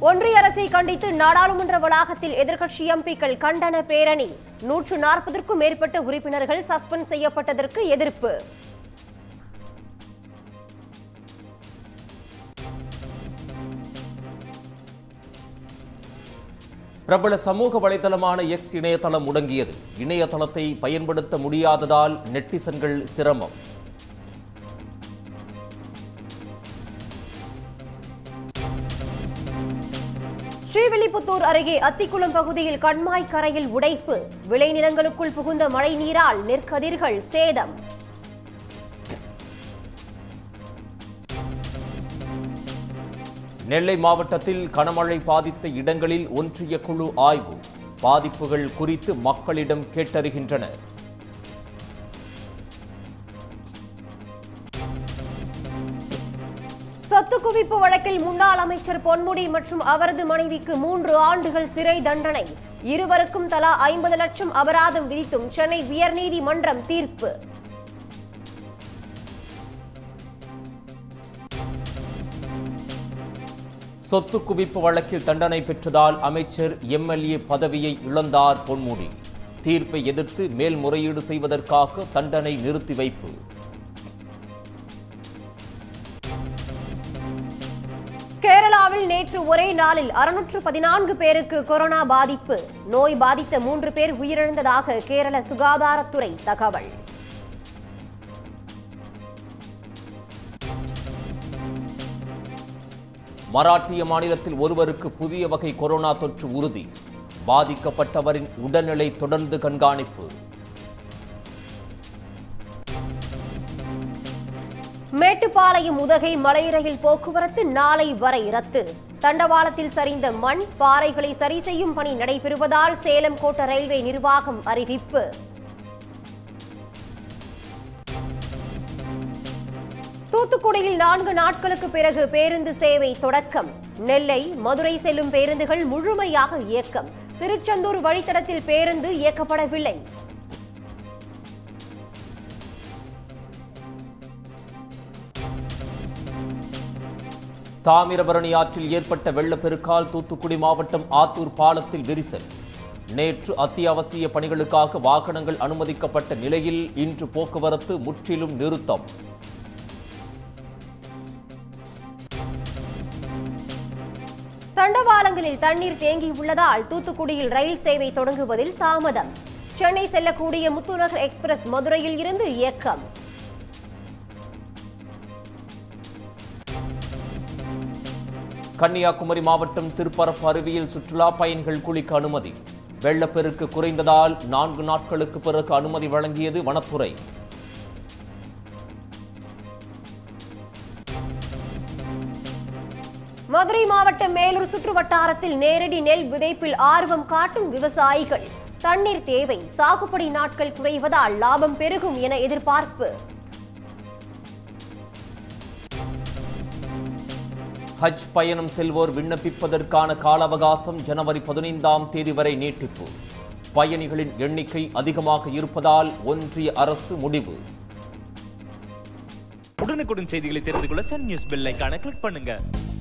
ஒன்றிய அரசை கண்டித்து நாடாளுமன்ற வளாகத்தில் எதிர்க்கட்சி எம்பிக்கள் கண்டன பேரணி நூற்று நாற்பதற்கும் மேற்பட்ட உறுப்பினர்கள் சஸ்பெண்ட் செய்யப்பட்டதற்கு எதிர்ப்பு பிரபல சமூக வலைதளமான எக்ஸ் இணையதளம் முடங்கியது இணையதளத்தை பயன்படுத்த முடியாததால் நெட்டிசன்கள் சிரமம் ஸ்ரீவில்லிபுத்தூர் அருகே அத்திக்குளம் பகுதியில் கண்மாய் கரையில் உடைப்பு விளைநிலங்களுக்குள் புகுந்த மழை நீரால் நெற்கதிர்கள் சேதம் நெல்லை மாவட்டத்தில் கனமழை பாதித்த இடங்களில் ஒன்றிய குழு ஆய்வு பாதிப்புகள் குறித்து மக்களிடம் கேட்டறிகின்றனர் சொத்து குவிப்பு வழக்கில் முன்னாள் அமைச்சர் பொன்முடி மற்றும் அவரது மனைவிக்கு மூன்று ஆண்டுகள் சிறை தண்டனை இருவருக்கும் தலா ஐம்பது லட்சம் அபராதம் விதித்தும் சென்னை உயர்நீதிமன்றம் தீர்ப்பு சொத்து குவிப்பு வழக்கில் தண்டனை பெற்றதால் அமைச்சர் எம்எல்ஏ பதவியை இழந்தார் பொன்முடி தீர்ப்பை எதிர்த்து மேல்முறையீடு செய்வதற்காக தண்டனை நிறுத்தி வைப்பு கேரளாவில் நேற்று ஒரே நாளில் அறுநூற்று பதினான்கு பேருக்கு கொரோனா பாதிப்பு நோய் பாதித்த மூன்று பேர் உயிரிழந்ததாக கேரள சுகாதாரத்துறை தகவல் மராட்டிய மாநிலத்தில் ஒருவருக்கு புதிய வகை கொரோனா தொற்று உறுதி பாதிக்கப்பட்டவரின் உடல்நிலை தொடர்ந்து கண்காணிப்பு மேட்டுப்பாளையம் உதகை மலை ரயில் போக்குவரத்து நாளை வரை ரத்து தண்டவாளத்தில் சரிந்த மண் பாறைகளை சரி செய்யும் பணி நடைபெறுவதால் சேலம் கோட்ட ரயில்வே நிர்வாகம் அறிவிப்பு தூத்துக்குடியில் நான்கு நாட்களுக்கு பிறகு பேருந்து சேவை தொடக்கம் நெல்லை மதுரை செல்லும் பேருந்துகள் முழுமையாக இயக்கம் திருச்செந்தூர் வழித்தடத்தில் பேருந்து இயக்கப்படவில்லை தாமிரபரணி ஆற்றில் ஏற்பட்ட வெள்ளப்பெருக்கால் தூத்துக்குடி மாவட்டம் ஆத்தூர் பாலத்தில் விரிசல் நேற்று அத்தியாவசிய பணிகளுக்காக வாகனங்கள் அனுமதிக்கப்பட்ட நிலையில் இன்று போக்குவரத்து முற்றிலும் நிறுத்தம் தண்டவாளங்களில் தண்ணீர் தேங்கியுள்ளதால் தூத்துக்குடியில் ரயில் சேவை தொடங்குவதில் தாமதம் சென்னை செல்லக்கூடிய முத்துநகர் எக்ஸ்பிரஸ் மதுரையில் இருந்து இயக்கம் கன்னியாகுமரி மாவட்டம் திருப்பரப்பு அருவியில் சுற்றுலா பயணிகள் குளிக்க அனுமதி வெள்ளப்பெருக்கு குறைந்ததால் நான்கு நாட்களுக்கு பிறகு அனுமதி வழங்கியது வனத்துறை மதுரை மாவட்டம் மேலூர் சுற்று வட்டாரத்தில் நேரடி நெல் விதைப்பில் ஆர்வம் காட்டும் விவசாயிகள் தண்ணீர் தேவை சாகுபடி நாட்கள் குறைவதால் லாபம் பெருகும் என எதிர்பார்ப்பு ஹஜ் பயணம் செல்வோர் விண்ணப்பிப்பதற்கான கால அவகாசம் ஜனவரி பதினைந்தாம் தேதி வரை நீட்டிப்பு பயணிகளின் எண்ணிக்கை அதிகமாக இருப்பதால் ஒன்றிய அரசு முடிவு உடனுக்குடன் செய்திகளை தெரிந்து கொள்ள சன் நியூஸ் பெல் ஐகானை கிளிக் பண்ணுங்க